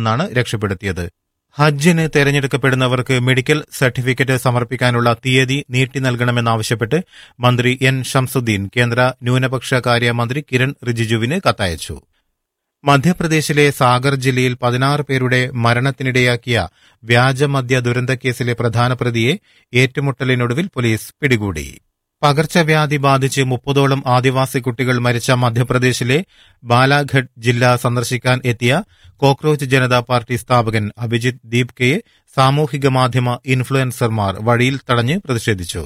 നിന്നാണ് രക്ഷപ്പെടുത്തിയത് ഹജ്ജിന് തെരഞ്ഞെടുക്കപ്പെടുന്നവർക്ക് മെഡിക്കൽ സർട്ടിഫിക്കറ്റ് സമർപ്പിക്കാനുള്ള തീയതി നീട്ടി നൽകണമെന്നാവശ്യപ്പെട്ട് മന്ത്രി എൻ ഷംസുദ്ദീൻ കേന്ദ്ര ന്യൂനപക്ഷ കാര്യ മന്ത്രി കിരൺ റിജിജുവിന് കത്തയച്ചു മധ്യപ്രദേശിലെ സാഗർ ജില്ലയിൽ പതിനാറ് പേരുടെ മരണത്തിനിടയാക്കിയ വ്യാജമദ്യ ദുരന്തക്കേസിലെ പ്രധാന പ്രതിയെ ഏറ്റുമുട്ടലിനൊടുവിൽ പോലീസ് പിടികൂടി പകർച്ചവ്യാധി ബാധിച്ച് മുപ്പതോളം ആദിവാസി കുട്ടികൾ മരിച്ച മധ്യപ്രദേശിലെ ബാലാഘട്ട് ജില്ല സന്ദർശിക്കാൻ എത്തിയ കോക്രോച്ച് ജനതാ പാർട്ടി സ്ഥാപകൻ അഭിജിത് ദീപ്കയെ സാമൂഹിക മാധ്യമ ഇൻഫ്ലുവൻസർമാർ വഴിയിൽ തടഞ്ഞ് പ്രതിഷേധിച്ചു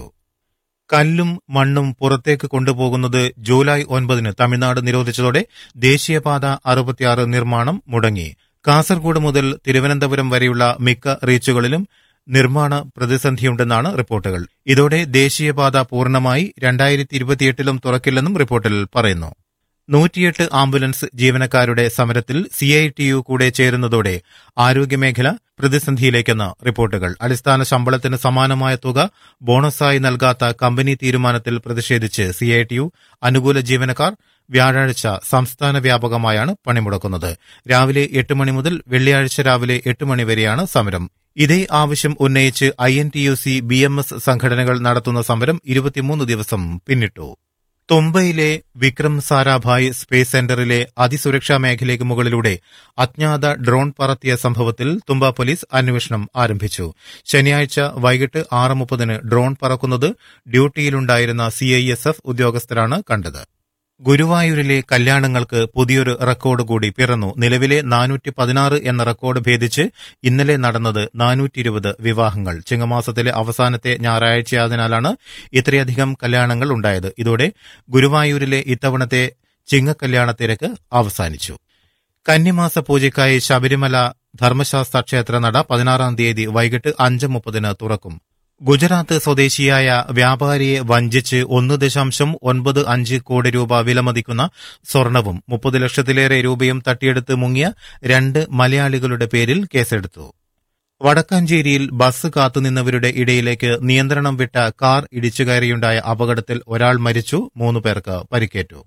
കല്ലും മണ്ണും പുറത്തേക്ക് കൊണ്ടുപോകുന്നത് ജൂലൈ ഒൻപതിന് തമിഴ്നാട് നിരോധിച്ചതോടെ ദേശീയപാത അറുപത്തിയാറ് നിർമ്മാണം മുടങ്ങി കാസർഗോഡ് മുതൽ തിരുവനന്തപുരം വരെയുള്ള മിക്ക റീച്ചുകളിലും നിർമ്മാണ പ്രതിസന്ധിയുണ്ടെന്നാണ് റിപ്പോർട്ടുകൾ ഇതോടെ ദേശീയപാത പൂർണ്ണമായി രണ്ടായിരത്തി ഇരുപത്തിയെട്ടിലും തുറക്കില്ലെന്നും റിപ്പോർട്ടിൽ പറയുന്നു നൂറ്റിയെട്ട് ആംബുലൻസ് ജീവനക്കാരുടെ സമരത്തിൽ സിഐടിയു കൂടെ ചേരുന്നതോടെ ആരോഗ്യമേഖല പ്രതിസന്ധിയിലേക്കെന്ന് റിപ്പോർട്ടുകൾ അടിസ്ഥാന ശമ്പളത്തിന് സമാനമായ തുക ബോണസായി നൽകാത്ത കമ്പനി തീരുമാനത്തിൽ പ്രതിഷേധിച്ച് സിഐടിയു അനുകൂല ജീവനക്കാർ വ്യാഴാഴ്ച സംസ്ഥാന വ്യാപകമായാണ് പണിമുടക്കുന്നത് രാവിലെ എട്ട് മണി മുതൽ വെള്ളിയാഴ്ച രാവിലെ എട്ട് മണി വരെയാണ് സമരം ഇതേ ആവശ്യം ഉന്നയിച്ച് I N T U C B M S സംഘടനകൾ നടത്തുന്ന സമരം ഇരുപത്തിമൂന്ന് ദിവസം പിന്നിട്ടു തുമ്പയിലെ വിക്രം സാരാഭായ് സ്പേസ് സെന്ററിലെ അതിസുരക്ഷാ മേഖലയ്ക്ക് മുകളിലൂടെ അജ്ഞാത ഡ്രോൺ പറത്തിയ സംഭവത്തിൽ തുമ്പ പോലീസ് അന്വേഷണം ആരംഭിച്ചു ശനിയാഴ്ച വൈകിട്ട് ആറ് മുപ്പതിന് ഡ്രോൺ പറക്കുന്നത് ഡ്യൂട്ടിയിലുണ്ടായിരുന്ന സിഐഎസ്എഫ് ഉദ്യോഗസ്ഥരാണ് കണ്ടത് ഗുരുവായൂരിലെ കല്യാണങ്ങൾക്ക് പുതിയൊരു റെക്കോർഡ് കൂടി പിറന്നു നിലവിലെ നാനൂറ്റി പതിനാറ് എന്ന റെക്കോർഡ് ഭേദിച്ച് ഇന്നലെ നടന്നത് നാനൂറ്റി ഇരുപത് വിവാഹങ്ങൾ ചിങ്ങമാസത്തിലെ അവസാനത്തെ ഞായറാഴ്ചയായതിനാലാണ് ഇത്രയധികം കല്യാണങ്ങൾ ഉണ്ടായത് ഇതോടെ ഗുരുവായൂരിലെ ഇത്തവണത്തെ ചിങ്ങക്കല്യാണ തിരക്ക് അവസാനിച്ചു കന്നിമാസ പൂജയ്ക്കായി ശബരിമല ധർമ്മശാസ്ത്ര ക്ഷേത്ര നട പതിനാറാം തീയതി വൈകിട്ട് അഞ്ച് മുപ്പതിന് തുറക്കും ഗുജറാത്ത് സ്വദേശിയായ വ്യാപാരിയെ വഞ്ചിച്ച് ഒന്ന് ദശാംശം ഒൻപത് അഞ്ച് കോടി രൂപ വിലമതിക്കുന്ന സ്വർണവും മുപ്പത് ലക്ഷത്തിലേറെ രൂപയും തട്ടിയെടുത്ത് മുങ്ങിയ രണ്ട് മലയാളികളുടെ പേരിൽ കേസെടുത്തു വടക്കാഞ്ചേരിയിൽ ബസ് കാത്തുനിന്നവരുടെ ഇടയിലേക്ക് നിയന്ത്രണം വിട്ട കാർ ഇടിച്ചുകയറിയുണ്ടായ അപകടത്തിൽ ഒരാൾ മരിച്ചു മൂന്ന് പേർക്ക് പരിക്കേറ്റു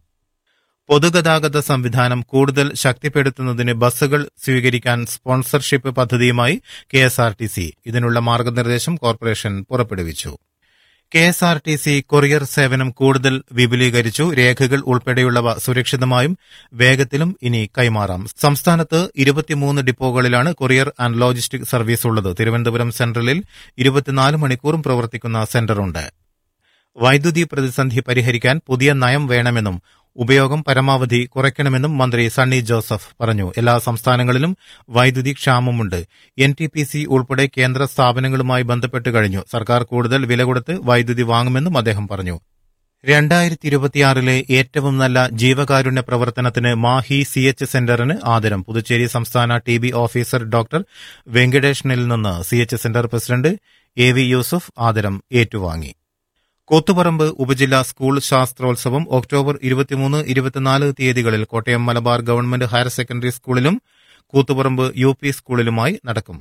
പൊതുഗതാഗത സംവിധാനം കൂടുതൽ ശക്തിപ്പെടുത്തുന്നതിന് ബസ്സുകൾ സ്വീകരിക്കാൻ സ്പോൺസർഷിപ്പ് പദ്ധതിയുമായി K S R T C ഇതിനുള്ള മാർഗനിർദ്ദേശം കോർപ്പറേഷൻ പുറപ്പെടുവിച്ചു K S R T C courier സേവനം കൂടുതൽ വിപുലീകരിച്ചു രേഖകൾ ഉൾപ്പെടെയുള്ളവ സുരക്ഷിതമായും വേഗത്തിലും ഇനി കൈമാറാം സംസ്ഥാനത്ത് ഇരുപത്തിമൂന്ന് ഡിപ്പോകളിലാണ് കൊറിയർ ആൻഡ് ലോജിസ്റ്റിക് സർവീസ് ഉള്ളത് തിരുവനന്തപുരം സെൻട്രലിൽ ഇരുപത്തിനാല് മണിക്കൂറും പ്രവർത്തിക്കുന്ന സെന്ററുണ്ട് വൈദ്യുതി പ്രതിസന്ധി പരിഹരിക്കാൻ പുതിയ നയം വേണമെന്നും ഉപയോഗം പരമാവധി കുറയ്ക്കണമെന്നും മന്ത്രി സണ്ണി ജോസഫ് പറഞ്ഞു എല്ലാ സംസ്ഥാനങ്ങളിലും വൈദ്യുതി ക്ഷാമമുണ്ട് എൻ ടി പി സി ഉൾപ്പെടെ കേന്ദ്ര സ്ഥാപനങ്ങളുമായി ബന്ധപ്പെട്ട് കഴിഞ്ഞു സർക്കാർ കൂടുതൽ വില കൊടുത്ത് വൈദ്യുതി വാങ്ങുമെന്നും അദ്ദേഹം പറഞ്ഞു രണ്ടായിരത്തി ഇരുപത്തിയാറിലെ ഏറ്റവും നല്ല ജീവകാരുണ്യ പ്രവർത്തനത്തിന് മാഹി സി എച്ച് സെന്ററിന് ആദരം പുതുച്ചേരി സംസ്ഥാന ടി ബി ഓഫീസർ ഡോക്ടർ വെങ്കടേഷനിൽ നിന്ന് C H centre president A V Yusuf ആദരം ഏറ്റുവാങ്ങി കൂത്തുപറമ്പ് ഉപജില്ലാ സ്കൂൾ ശാസ്ത്രോത്സവം ഒക്ടോബർ ഇരുപത്തിമൂന്ന് ഇരുപത്തിനാല് തീയതികളിൽ Kottayam Malabar government higher secondary സ്കൂളിലും കൂത്തുപറമ്പ് യു പി സ്കൂളിലുമായി നടക്കും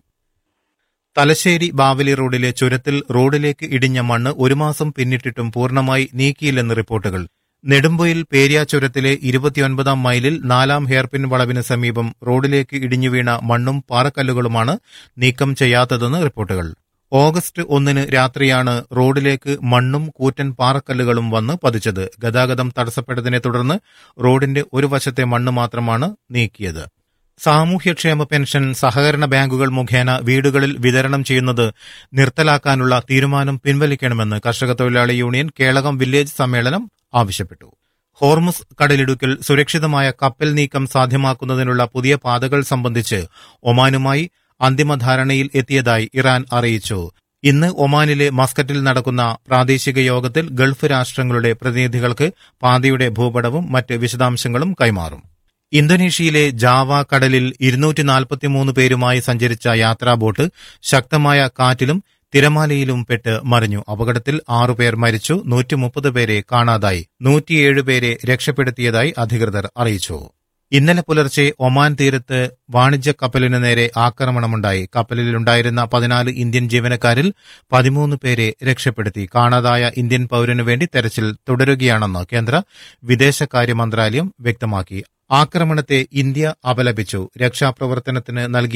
തലശ്ശേരി ബാവലി റോഡിലെ ചുരത്തിൽ റോഡിലേക്ക് ഇടിഞ്ഞ മണ്ണ് ഒരു മാസം പിന്നിട്ടിട്ടും പൂർണ്ണമായി നീക്കിയില്ലെന്ന് റിപ്പോർട്ടുകൾ നെടുമ്പൊയിൽ പേര്യ ചുരത്തിലെ ഇരുപത്തിയൊൻപതാം മൈലിൽ നാലാം ഹെയർപിൻ വളവിന് സമീപം റോഡിലേക്ക് ഇടിഞ്ഞു വീണ മണ്ണും പാറക്കല്ലുകളുമാണ് നീക്കം ചെയ്യാത്തതെന്ന് റിപ്പോർട്ടുകൾ ഓഗസ്റ്റ് ഒന്നിന് രാത്രിയാണ് റോഡിലേക്ക് മണ്ണും കൂറ്റൻ പാറക്കല്ലുകളും വന്ന് പതിച്ചത് ഗതാഗതം തടസ്സപ്പെട്ടതിനെ തുടർന്ന് റോഡിന്റെ ഒരു വശത്തെ മണ്ണ് മാത്രമാണ് നീക്കിയത് സാമൂഹ്യക്ഷേമ പെൻഷൻ സഹകരണ ബാങ്കുകൾ മുഖേന വീടുകളിൽ വിതരണം ചെയ്യുന്നത് നിർത്തലാക്കാനുള്ള തീരുമാനം പിൻവലിക്കണമെന്ന് കർഷക തൊഴിലാളി യൂണിയൻ കേളകം വില്ലേജ് സമ്മേളനം ആവശ്യപ്പെട്ടു ഹോർമുസ് കടലിടുക്കിൽ സുരക്ഷിതമായ കപ്പൽ നീക്കം സാധ്യമാക്കുന്നതിനുള്ള പുതിയ പാതകൾ സംബന്ധിച്ച് ഒമാനുമായി അന്തിമ ധാരണയിൽ എത്തിയതായി ഇറാൻ അറിയിച്ചു ഇന്ന് ഒമാനിലെ മസ്കറ്റിൽ നടക്കുന്ന പ്രാദേശിക യോഗത്തിൽ ഗൾഫ് രാഷ്ട്രങ്ങളുടെ പ്രതിനിധികൾക്ക് പാതയുടെ ഭൂപടവും മറ്റ് വിശദാംശങ്ങളും കൈമാറും ഇന്തോനേഷ്യയിലെ ജാവ കടലിൽ ഇരുന്നൂറ്റി നാൽപ്പത്തിമൂന്ന് പേരുമായി സഞ്ചരിച്ച യാത്രാ ബോട്ട് ശക്തമായ കാറ്റിലും തിരമാലയിലും പെട്ട് മറിഞ്ഞു അപകടത്തിൽ ആറുപേർ മരിച്ചു നൂറ്റി മുപ്പത് പേരെ കാണാതായി നൂറ്റിയേഴ് പേരെ രക്ഷപ്പെടുത്തിയതായി അധികൃതർ അറിയിച്ചു ഇന്നലെ പുലർച്ചെ ഒമാൻ തീരത്ത് വാണിജ്യ കപ്പലിന് നേരെ ആക്രമണമുണ്ടായി കപ്പലിലുണ്ടായിരുന്ന പതിനാല് ഇന്ത്യൻ ജീവനക്കാരിൽ പതിമൂന്ന് പേരെ രക്ഷപ്പെടുത്തി കാണാതായ ഇന്ത്യൻ പൌരനു വേണ്ടി തെരച്ചിൽ തുടരുകയാണെന്ന് കേന്ദ്ര വിദേശകാര്യ മന്ത്രാലയം വ്യക്തമാക്കി ആക്രമണത്തെ ഇന്ത്യ അപലപിച്ചു രക്ഷാപ്രവർത്തനത്തിന് നൽകിയ